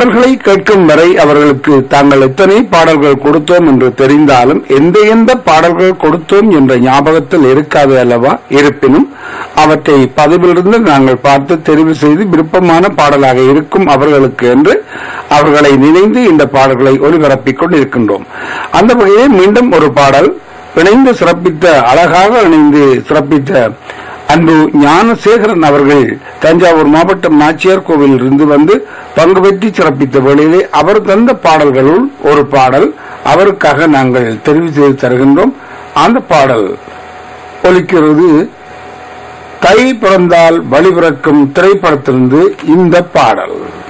பாடல்களை கேட்கும் வரை அவர்களுக்கு தாங்கள் எத்தனை பாடல்கள் கொடுத்தோம் என்று தெரிந்தாலும் எந்த எந்த பாடல்கள் கொடுத்தோம் என்ற ஞாபகத்தில் இருக்காது அல்லவா இருப்பினும் அவற்றை பதிவிலிருந்து நாங்கள் பார்த்து தெரிவு செய்து விருப்பமான பாடலாக இருக்கும் அவர்களுக்கு என்று அவர்களை நினைந்து இந்த பாடல்களை ஒளிபரப்பிக் கொண்டிருக்கின்றோம் அந்த வகையிலே மீண்டும் ஒரு பாடல் இணைந்து சிறப்பித்த அழகாக இணைந்து சிறப்பித்த அன்பு ஞானசேகரன் அவர்கள் தஞ்சாவூர் மாவட்டம் நாச்சியார் கோவிலில் இருந்து வந்து பங்கு பெற்றி சிறப்பித்த வேளையிலே அவர் தந்த பாடல்களுள் ஒரு பாடல் அவருக்காக நாங்கள் தெரிவு செய்து தருகின்றோம் அந்த பாடல் ஒலிக்கிறது தை பிறந்தால் வழிபிறக்கும் திரைப்படத்திலிருந்து இந்த பாடல்